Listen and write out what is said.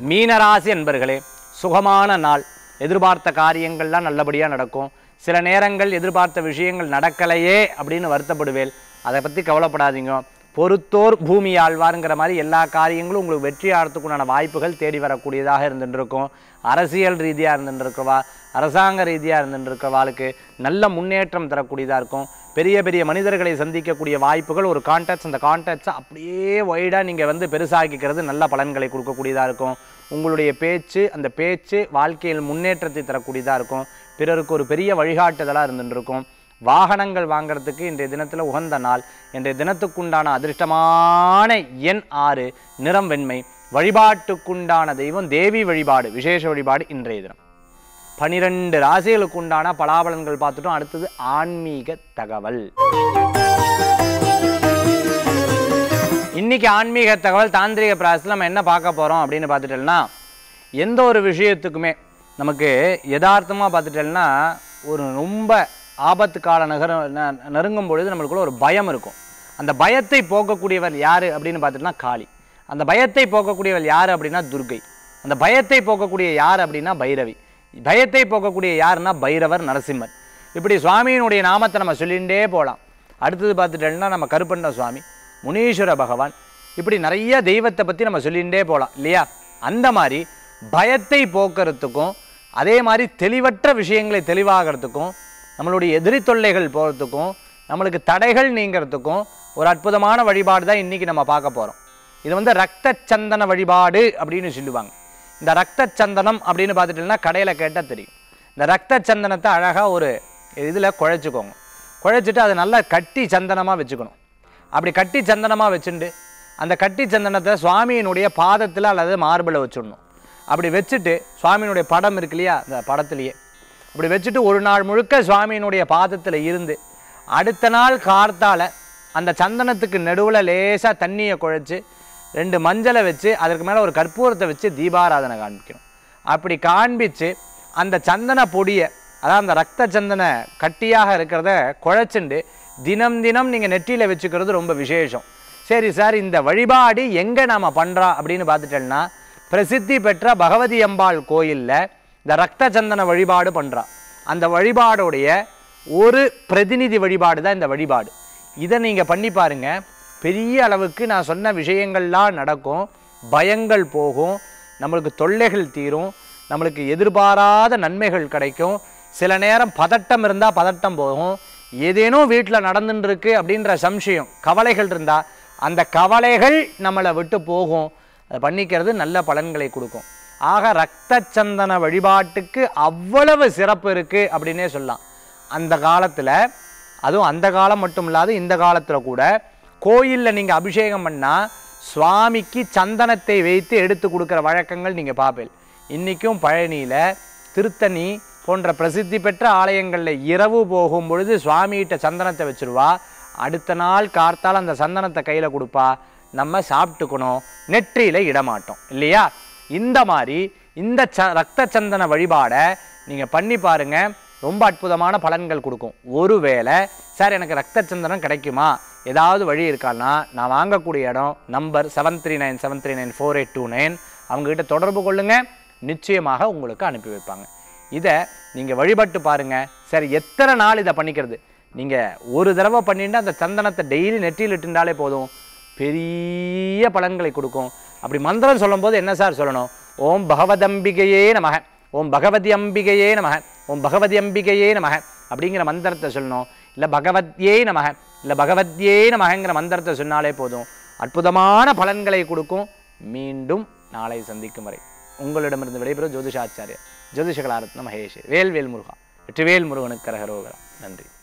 மீனராசி என்பர்களே சுகமான நாள் எதிர்பார்த்த காரியங்கள்லாம் நல்லபடியாக நடக்கும் சில நேரங்கள் எதிர்பார்த்த விஷயங்கள் நடக்கலையே அப்படின்னு வருத்தப்படுவேல் அதை பற்றி கவலைப்படாதீங்க பொறுத்தோர் பூமி ஆழ்வாருங்கிற மாதிரி எல்லா காரியங்களும் உங்களுக்கு வெற்றி ஆகிறதுக்குண்டான வாய்ப்புகள் தேடி வரக்கூடியதாக இருந்துட்டு இருக்கும் அரசியல் ரீதியாக இருந்துட்டு இருக்கவா அரசாங்க ரீதியாக இருந்துட்டு இருக்கிறவாளுக்கு நல்ல முன்னேற்றம் தரக்கூடியதாக இருக்கும் பெரிய பெரிய மனிதர்களை சந்திக்கக்கூடிய வாய்ப்புகள் ஒரு கான்டாக்ட்ஸ் அந்த கான்டாக்ட்ஸை அப்படியே ஒய்டாக நீங்கள் வந்து பெருசாக்கிக்கிறது நல்ல பலன்களை கொடுக்கக்கூடியதாக இருக்கும் உங்களுடைய பேச்சு அந்த பேச்சு வாழ்க்கையில் முன்னேற்றத்தை தரக்கூடியதாக இருக்கும் பிறருக்கு ஒரு பெரிய வழிகாட்டுதலாக இருந்துட்டு இருக்கும் வாகனங்கள் வாங்குறதுக்கு இன்றைய தினத்தில் உகந்த நாள் இன்றைய தினத்துக்குண்டான அதிர்ஷ்டமான எண் ஆறு நிறம் வெண்மை வழிபாட்டுக்குண்டான தெய்வம் தேவி வழிபாடு விசேஷ வழிபாடு இன்றைய தினம் பனிரெண்டு ராசிகளுக்கு உண்டான பலாபலன்கள் பார்த்துட்டோம் அடுத்தது ஆன்மீக தகவல் இன்னைக்கு ஆன்மீக தகவல் தாந்திரிக பிராசத்தில் நம்ம என்ன பார்க்க போகிறோம் அப்படின்னு பார்த்துட்டோம்னா எந்த ஒரு விஷயத்துக்குமே நமக்கு யதார்த்தமாக பார்த்துட்டோம்னா ஒரு ரொம்ப ஆபத்து கால நகர ந- நெருங்கும் பொழுது நம்மளுக்குள்ள ஒரு பயம் இருக்கும் அந்த பயத்தை போக்கக்கூடியவர் யார் அப்படின்னு பார்த்துட்டோம்னா காளி அந்த பயத்தை போக்கக்கூடியவர் யார் அப்படின்னா துர்கை அந்த பயத்தை போக்கக்கூடிய யார் அப்படின்னா பைரவி பயத்தை போக்கக்கூடிய யாருன்னா பைரவர் நரசிம்மர் இப்படி சுவாமியினுடைய நாமத்தை நம்ம சொல்லிகிட்டே போகலாம் அடுத்தது பார்த்துட்டோம்னா நம்ம கருப்பண்ண சுவாமி முனீஸ்வர பகவான் இப்படி நிறைய தெய்வத்தை பற்றி நம்ம சொல்லிகிட்டே போகலாம் இல்லையா அந்த மாதிரி பயத்தை போக்குறதுக்கும் அதே மாதிரி தெளிவற்ற விஷயங்களை தெளிவாகிறதுக்கும் நம்மளுடைய எதிரி தொல்லைகள் போகிறதுக்கும் நம்மளுக்கு தடைகள் நீங்கிறதுக்கும் ஒரு அற்புதமான வழிபாடு தான் இன்றைக்கி நம்ம பார்க்க போகிறோம் இது வந்து ரத்த சந்தன வழிபாடு அப்படின்னு சொல்லுவாங்க இந்த ரத்த சந்தனம் அப்படின்னு பார்த்துட்டீங்கன்னா கடையில் கேட்டால் தெரியும் இந்த ரத்த சந்தனத்தை அழகாக ஒரு இதில் குழைச்சிக்கோங்க குழைச்சிட்டு அதை நல்லா கட்டி சந்தனமாக வச்சுக்கணும் அப்படி கட்டி சந்தனமாக வச்சுண்டு அந்த கட்டி சந்தனத்தை சுவாமியினுடைய பாதத்தில் அல்லது மார்பில் வச்சிடணும் அப்படி வச்சுட்டு சுவாமியினுடைய படம் இருக்கு இல்லையா அந்த படத்துலையே அப்படி வச்சுட்டு ஒரு நாள் முழுக்க சுவாமியினுடைய பாதத்தில் இருந்து அடுத்த நாள் கார்த்தால அந்த சந்தனத்துக்கு நடுவில் லேசாக தண்ணியை குழைச்சி ரெண்டு மஞ்சளை வச்சு அதற்கு மேலே ஒரு கற்பூரத்தை வச்சு தீபாராதனை காண்பிக்கணும் அப்படி காண்பிச்சு அந்த சந்தன பொடியை அதாவது அந்த ரத்த சந்தன கட்டியாக இருக்கிறத குழைச்சுண்டு தினம் தினம் நீங்கள் நெற்றியில் வச்சுக்கிறது ரொம்ப விசேஷம் சரி சார் இந்த வழிபாடு எங்கே நாம் பண்ணுறோம் அப்படின்னு பார்த்துட்டோம்னா பிரசித்தி பெற்ற பகவதி அம்பாள் கோயிலில் இந்த ரத்த சந்தன வழிபாடு பண்ணுறா அந்த வழிபாடுடைய ஒரு பிரதிநிதி வழிபாடு தான் இந்த வழிபாடு இதை நீங்கள் பண்ணி பாருங்க பெரிய அளவுக்கு நான் சொன்ன விஷயங்கள்லாம் நடக்கும் பயங்கள் போகும் நம்மளுக்கு தொல்லைகள் தீரும் நம்மளுக்கு எதிர்பாராத நன்மைகள் கிடைக்கும் சில நேரம் பதட்டம் இருந்தால் பதட்டம் போகும் ஏதேனும் வீட்டில் நடந்துட்டு இருக்கு அப்படின்ற சம்சயம் கவலைகள் இருந்தால் அந்த கவலைகள் நம்மளை விட்டு போகும் அதை பண்ணிக்கிறது நல்ல பலன்களை கொடுக்கும் ஆக ரத்த சந்தன வழிபாட்டுக்கு அவ்வளவு சிறப்பு இருக்குது அப்படின்னே சொல்லலாம் அந்த காலத்தில் அதுவும் அந்த காலம் மட்டும் இல்லாது இந்த காலத்தில் கூட கோயிலில் நீங்கள் அபிஷேகம் பண்ணால் சுவாமிக்கு சந்தனத்தை வைத்து எடுத்து கொடுக்குற வழக்கங்கள் நீங்கள் பார்ப்பேன் இன்றைக்கும் பழனியில் திருத்தணி போன்ற பிரசித்தி பெற்ற ஆலயங்களில் இரவு போகும் பொழுது சுவாமிகிட்ட சந்தனத்தை வச்சிருவா அடுத்த நாள் கார்த்தால் அந்த சந்தனத்தை கையில் கொடுப்பா நம்ம சாப்பிட்டுக்கணும் நெற்றியில் இடமாட்டோம் இல்லையா இந்த மாதிரி இந்த ச ரத்த சந்தன வழிபாடை நீங்கள் பண்ணி பாருங்க ரொம்ப அற்புதமான பலன்கள் கொடுக்கும் ஒருவேளை சார் எனக்கு ரத்த சந்தனம் கிடைக்குமா ஏதாவது வழி இருக்கான்னா நான் வாங்கக்கூடிய இடம் number seven three nine seven three nine four eight two nine அவங்ககிட்ட தொடர்பு கொள்ளுங்க நிச்சயமாக உங்களுக்கு அனுப்பி வைப்பாங்க இதை நீங்கள் வழிபட்டு பாருங்க சரி எத்தனை நாள் இதை பண்ணிக்கிறது நீங்கள் ஒரு தடவை பண்ணிட்டு அந்த சந்தனத்தை டெய்லி நெற்றியில் இட்டுண்டாலே போதும் பெரிய பலன்களை கொடுக்கும் அப்படி மந்திரம் சொல்லும்போது என்ன சார் சொல்லணும் ஓம் பகவதம்பிகையே நமக ஓம் பகவதி அம்பிகையே நமக ஓம் பகவதி அம்பிகையே நமக அப்படிங்கிற மந்திரத்தை சொல்லணும் இல்லை பகவத்யே நமக இல்லை பகவத்யே நமகங்கிற மந்திரத்தை சொன்னாலே போதும் அற்புதமான பலன்களை கொடுக்கும் மீண்டும் நாளை சந்திக்கும் வரை உங்களிடமிருந்து விடைபெறும் ஜோதிஷாச்சாரியர் ஜோதிஷகலாரத்ன மகேஷ் வேல்வேல் முருகா வெற்றிவேல் முருகனுக்கு கரகரோகரா நன்றி